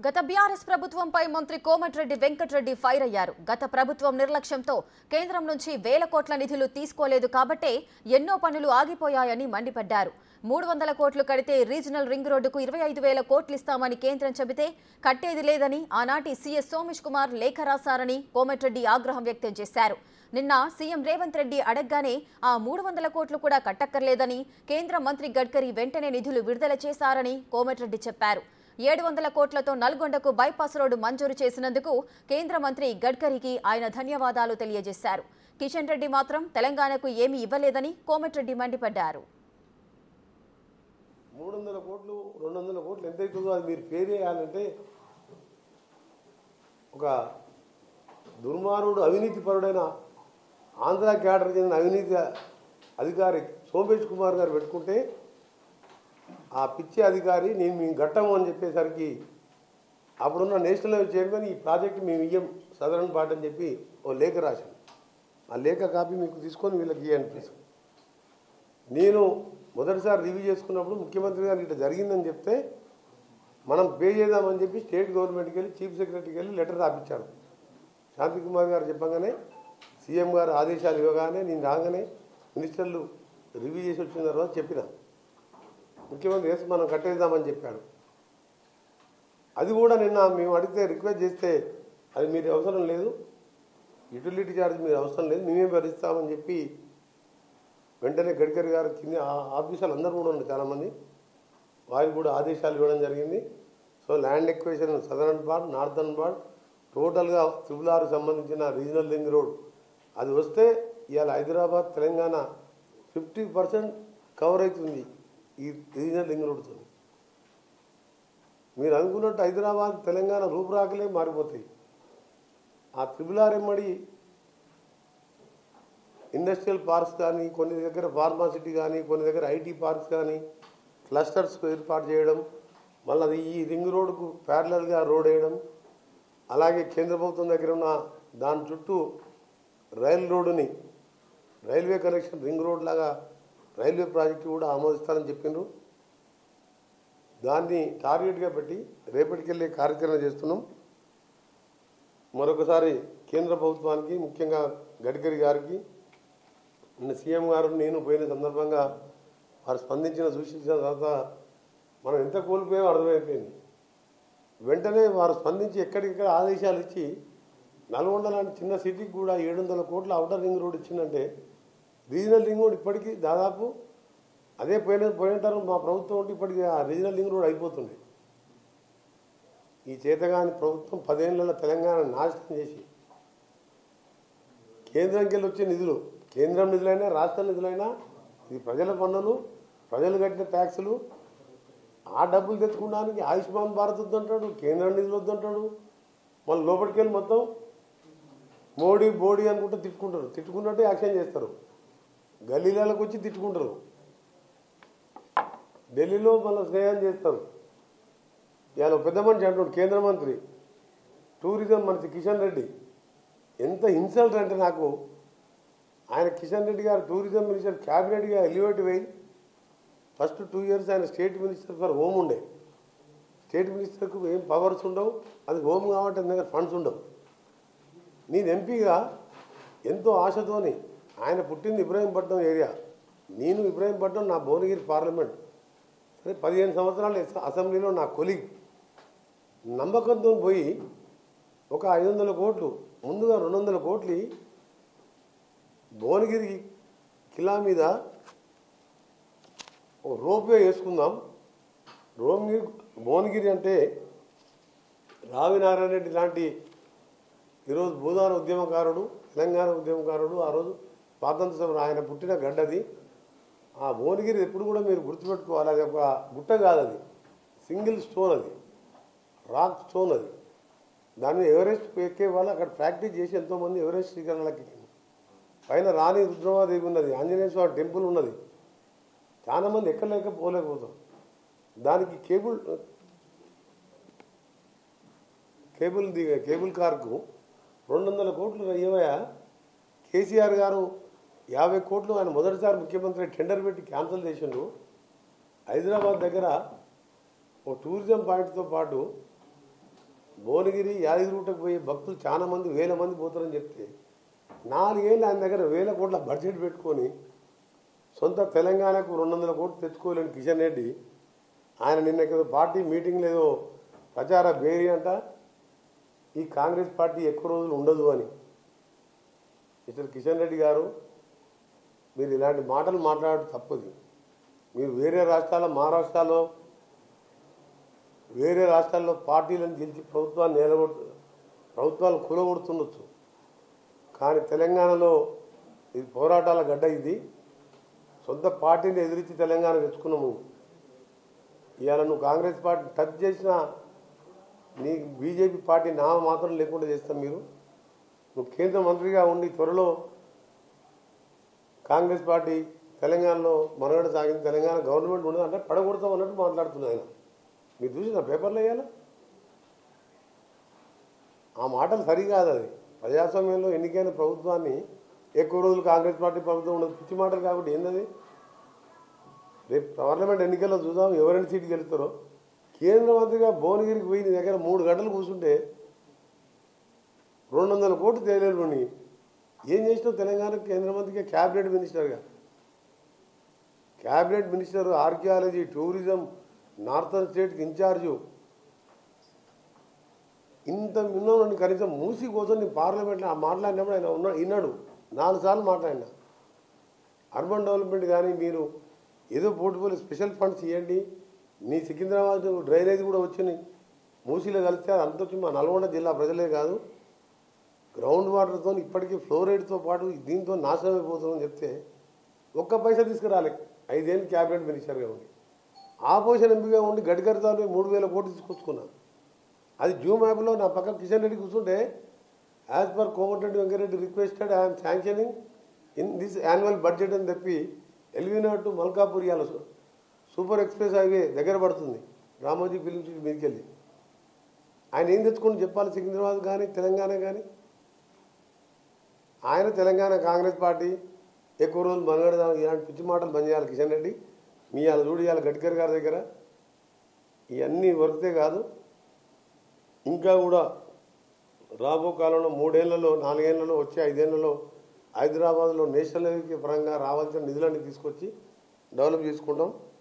గత బీఆర్ఎస్ ప్రభుత్వంపై మంత్రి కోమటిరెడ్డి వెంకటరెడ్డి ఫైర్ అయ్యారు గత ప్రభుత్వం నిర్లక్ష్యంతో కేంద్రం నుంచి వేల కోట్ల నిధులు తీసుకోలేదు కాబట్టే ఎన్నో పనులు ఆగిపోయాయని మండిపడ్డారు మూడు వందల కోట్లు కడితే రీజనల్ రింగ్ రోడ్డుకు ఇరవై ఐదు వేల కోట్లు ఇస్తామని కేంద్రం చెబితే కట్టేది లేదని ఆనాటి సీఎస్ సోమేష్ కుమార్ లేఖ రాశారని కోమటిరెడ్డి ఆగ్రహం వ్యక్తం చేశారు నిన్న సీఎం రేవంత్ రెడ్డి అడగ్గానే ఆ మూడు వందల కోట్లు కూడా కట్టక్కర్లేదని కేంద్ర మంత్రి గడ్కరీ వెంటనే నిధులు విడుదల చేశారని కోమటిరెడ్డి చెప్పారు ఏడు వందల కోట్లతో నల్గొండకు బైపాస్ రోడ్డు మంజూరు చేసినందుకు కేంద్ర మంత్రి గడ్కరీకి ఆయన ధన్యవాదాలు తెలియజేశారు కిషన్ రెడ్డి మాత్రం తెలంగాణకు ఏమీ ఇవ్వలేదని కోమటిరెడ్డి మండిపడ్డారు మూడు వందల కోట్లు రెండు వందల కోట్లు ఎంత అవుతుందో అది మీరు పే చేయాలంటే ఒక దుర్మార్గుడు అవినీతి పరుడైన ఆంధ్ర క్యాడర్ చెందిన అవినీతి అధికారి సోమేష్ కుమార్ గారు పెట్టుకుంటే ఆ పిచ్చి అధికారి నేను మేము గట్టము అని చెప్పేసరికి అప్పుడున్న నేషనల్ లెవెల్ చైర్మన్ ఈ ప్రాజెక్ట్ మేము ఇయ్యం సదరన్ పార్ట్ అని చెప్పి ఓ లేఖ రాశాను ఆ లేఖ కాపీ మీకు తీసుకొని వీళ్ళకి ఇవ్వండి ప్లీజ్ నేను మొదటిసారి రివ్యూ చేసుకున్నప్పుడు ముఖ్యమంత్రి గారు ఇట్లా జరిగిందని చెప్తే మనం పే చేద్దామని చెప్పి స్టేట్ గవర్నమెంట్కి వెళ్ళి చీఫ్ సెక్రటరీకి వెళ్ళి లెటర్ రాపించాను శాంతి కుమార్ గారు చెప్పగానే సీఎం గారు ఆదేశాలు ఇవ్వగానే నేను రాగానే మినిస్టర్లు రివ్యూ చేసి వచ్చిన తర్వాత చెప్పిన ముఖ్యమంత్రి వేసి మనం కట్టేద్దామని చెప్పాడు అది కూడా నిన్న మేము అడిగితే రిక్వెస్ట్ చేస్తే అది మీరు అవసరం లేదు యూటిలిటీ ఛార్జ్ మీరు అవసరం లేదు మేమే భరిస్తామని చెప్పి వెంటనే గడ్కరీ గారు కింద ఆ- ఆఫీసర్లు అందరూ కూడా ఉన్నారు చాలామంది వారికి కూడా ఆదేశాలు ఇవ్వడం జరిగింది so land acquisition southern part northern part టోటల్గా త్రిపుల్ ఆర్కి సంబంధించిన రీజనల్ లింక్ రోడ్ అది వస్తే ఇవాళ Hyderabad Telangana fifty percent cover అవుతుంది ఈ రీజనల్ లింక్ రోడ్తో మీరు అనుకున్నట్టు హైదరాబాద్ తెలంగాణ రూపురాకలే మారిపోతాయి ఆ త్రిపుల్ ఆర్ ఎమ్మడి ఇండస్ట్రియల్ పార్క్స్ కానీ కొన్ని దగ్గర ఫార్మాసిటీ కానీ కొన్ని దగ్గర ఐటీ పార్క్స్ కానీ క్లస్టర్స్ ఏర్పాటు చేయడం మళ్ళీ అది ఈ రింగ్ రోడ్డుకు ప్యారలల్గా రోడ్ వేయడం అలాగే కేంద్ర ప్రభుత్వం దగ్గర ఉన్న దాని చుట్టూ రైల్ రోడ్డుని రైల్వే కనెక్షన్ రింగ్ రోడ్ లాగా రైల్వే ప్రాజెక్టు కూడా ఆమోదిస్తారని చెప్పిండ్రు దాన్ని టార్గెట్గా పెట్టి రేపటికెళ్ళే కార్యాచరణ చేస్తున్నాం మరొకసారి కేంద్ర ప్రభుత్వానికి ముఖ్యంగా గడ్కరీ గారికి నిన్న సీఎం గారు నేను పోయిన సందర్భంగా వారు స్పందించిన సూచించిన తర్వాత మనం ఎంత కోల్పోయామో అర్థమైపోయింది వెంటనే వారు స్పందించి ఎక్కడిక్కడ ఆదేశాలు ఇచ్చి నల్గొండ లాంటి చిన్న సిటీకి కూడా ఏడు వందల కోట్ల అవుటర్ రింగ్ రోడ్ ఇచ్చిందంటే రీజనల్ రింగ్ రోడ్ ఇప్పటికీ దాదాపు అదే పోయిన పోయినంటారు మా ప్రభుత్వం ఉంటే ఇప్పటికీ ఆ రీజనల్ లింక్ రోడ్ అయిపోతుంది ఈ చేతగాని ప్రభుత్వం పదేళ్లలో తెలంగాణ నాశనం చేసి కేంద్రంకి వెళ్ళి వచ్చే నిధులు కేంద్రం నిధులైనా రాష్ట్ర నిధులైనా ఇది ప్రజల పన్నులు ప్రజలు కట్టిన ట్యాక్సులు ఆ డబ్బులు తెచ్చుకోవడానికి ఆయుష్మాన్ భారత్ వద్దంటాడు కేంద్రం నిధులు వద్దంటాడు మళ్ళీ లోపలికి వెళ్ళి మొత్తం మోడీ బోడీ అనుకుంటే తిట్టుకుంటారు తిట్టుకున్నట్టే యాక్షన్ చేస్తారు గల్లీలకు వచ్చి తిట్టుకుంటారు ఢిల్లీలో మళ్ళీ స్నేహం చేస్తారు ఇవాళ పెద్ద మనిషి అంటున్నాడు కేంద్ర మంత్రి టూరిజం మంత్రి కిషన్ రెడ్డి ఎంత ఇన్సల్ట్ అంటే నాకు ఆయన కిషన్ రెడ్డి గారు టూరిజం మినిస్టర్ క్యాబినెట్గా ఎలివేట్ అయ్యి ఫస్ట్ టూ ఇయర్స్ ఆయన స్టేట్ మినిస్టర్ ఫర్ హోమ్ ఉండే స్టేట్ మినిస్టర్కు ఏం పవర్స్ ఉండవు అది హోమ్ కాబట్టి ఆయన దగ్గర ఫండ్స్ ఉండవు నేను ఎంపీగా ఎంతో ఆశతోని ఆయన పుట్టింది ఇబ్రాహీంపట్నం ఏరియా నేను ఇబ్రాహీంపట్నం నా భువనగిరి పార్లమెంట్ సరే పదిహేను సంవత్సరాలు అస- అసెంబ్లీలో నా కొలిగ్ నమ్మకంతో పోయి ఒక ఐదు వందల కోట్లు ముందుగా రెండు వందల కోట్లు భువనగిరి కిలా మీద ఓ రోప్వే వేసుకుందాం రోమ్గిరి భువనగిరి అంటే రావినారాయణ రెడ్డి లాంటి ఈరోజు భూదాన ఉద్యమకారుడు తెలంగాణ ఉద్యమకారుడు ఆ రోజు స్వాతంత్ర సమరం ఆయన పుట్టిన గడ్డది ఆ భువనగిరి ఎప్పుడు కూడా మీరు గుర్తుపెట్టుకోవాలి అది ఒక గుట్ట కాదు అది సింగిల్ స్టోన్ అది రాక్ స్టోన్ అది దాన్ని ఎవరెస్ట్ ఎక్కే వాళ్ళు అక్కడ ప్రాక్టీస్ చేసి ఎంతోమంది ఎవరెస్ట్ శ్రీకరణలకు ఎక్కింది పైన రాణి రుద్రమాదేవి ఉన్నది ఆంజనేయ స్వామి టెంపుల్ ఉన్నది చాలా మంది ఎక్కలేక పోలేకపోతాం దానికి కేబుల్ కేబుల్ ది కేబుల్ కార్కు రెండు వందల కోట్లు అయ్యవయా కేసీఆర్ గారు యాభై కోట్లు ఆయన మొదటిసారి ముఖ్యమంత్రి టెండర్ పెట్టి క్యాన్సిల్ చేసిండు హైదరాబాద్ దగ్గర ఓ టూరిజం పాయింట్తో పాటు భువనగిరి యాదగిరిగుట్టకు పోయే భక్తులు చాలా మంది వేల మంది పోతారని చెప్తే నాలుగేళ్ళు ఆయన దగ్గర వేల కోట్ల బడ్జెట్ పెట్టుకొని సొంత తెలంగాణకు రెండు వందల కోట్లు తెచ్చుకోలేని కిషన్ రెడ్డి ఆయన నిన్న ఏదో పార్టీ మీటింగ్లో ఏదో ప్రచార బేరీ అంట ఈ కాంగ్రెస్ పార్టీ ఎక్కువ రోజులు ఉండదు అని మిస్టర్ కిషన్ రెడ్డి గారు మీరు ఇలాంటి మాటలు మాట్లాడటం తప్పది మీరు వేరే రాష్ట్రాల్లో మహారాష్ట్రలో వేరే రాష్ట్రాల్లో పార్టీలను గెలిచి ప్రభుత్వాన్ని నిలబడు ప్రభుత్వాలు కూలగొడుతుండొచ్చు కానీ తెలంగాణలో ఇది పోరాటాల గడ్డ ఇది సొంత పార్టీని ఎదిరించి తెలంగాణ తెచ్చుకున్నాము ఇవాళ నువ్వు కాంగ్రెస్ పార్టీ టచ్ చేసినా నీ బీజేపీ పార్టీ నా మాత్రం లేకుండా చేస్తాం మీరు నువ్వు కేంద్ర మంత్రిగా ఉండి త్వరలో కాంగ్రెస్ పార్టీ తెలంగాణలో మనుగడ సాగింది తెలంగాణ గవర్నమెంట్ ఉండదు అంటే పడగొడతాం అన్నట్టు మాట్లాడుతున్నా ఆయన మీరు చూసిన పేపర్లో వేయాలా ఆ మాటలు సరికాదు అది ప్రజాస్వామ్యంలో ఎన్నికైన ప్రభుత్వాన్ని ఎక్కువ రోజులు కాంగ్రెస్ పార్టీ ప్రభుత్వం ఉండదు పిచ్చి మాటలు కాబట్టి ఏందది రేపు పార్లమెంట్ ఎన్నికల్లో చూద్దాం ఎవరైనా సీటు గెలుస్తారో కేంద్ర మంత్రిగా భువనగిరికి పోయి నీ దగ్గర మూడు గంటలు కూర్చుంటే రెండు వందల కోట్లు తేలేరు ఏం చేసినావు తెలంగాణ కేంద్ర మంత్రిగా క్యాబినెట్ మినిస్టర్గా cabinet minister archaeology tourism northern స్టేట్కి ఇన్ఛార్జు ఇంత విన్నాను కనీసం మూసి కోసం నీ పార్లమెంట్లో ఆ మాట్లాడినప్పుడు ఆయన ఉన్నా విన్నాడు నాలుగు సార్లు మాట్లాడినా అర్బన్ డెవలప్మెంట్ కానీ మీరు ఏదో పోర్టుఫోలియో స్పెషల్ ఫండ్స్ ఇవ్వండి మీ సికింద్రాబాద్ డ్రైనేజ్ కూడా వచ్చినాయి మూసీలో కలిస్తే అది అంత వచ్చి మా నల్గొండ జిల్లా ప్రజలే కాదు గ్రౌండ్ వాటర్తో ఇప్పటికీ ఫ్లోరైడ్తో పాటు దీంతో నాశనం అయిపోతుందని చెప్తే ఒక్క పైసా తీసుకురాలే ఐదేళ్ళు క్యాబినెట్ మినిస్టర్గా ఉండి ఆపోజిషన్ ఎంపీగా ఉండి గడ్కరీతో మూడు వేల కోట్లు తీసుకొచ్చుకున్నాను అది జూమ్ యాప్లో నా పక్క కిషన్ రెడ్డి కూర్చుంటే as per Komatireddy Venkatreddy requested I'm sanctioning in this annual budget అని చెప్పి ఎల్వీనా టు మల్కాపూర్ ఇవాళ సూపర్ ఎక్స్ప్రెస్ హైవే దగ్గర పడుతుంది రామోజీ ఫిలిం సిటీ మీదకి వెళ్ళి ఆయన ఏం తెచ్చుకొని చెప్పాలి సికింద్రాబాద్ కానీ తెలంగాణ కానీ ఆయన తెలంగాణ కాంగ్రెస్ పార్టీ ఎక్కువ రోజులు మనగడదాం ఇలాంటి పిచ్చి మాటలు బంద్ చేయాలి కిషన్ రెడ్డి మీ అలా చూడు ఇవాళ గడ్కరీ గారి దగ్గర ఇవన్నీ వర్తే కాదు ఇంకా కూడా రాబో కాలంలో మూడేళ్లలో నాలుగేళ్లలో వచ్చే ఐదేళ్లలో హైదరాబాద్లో నేషనల్ హైవే పరంగా రావాల్సిన నిధులన్నీ తీసుకొచ్చి డెవలప్ చేసుకుంటాం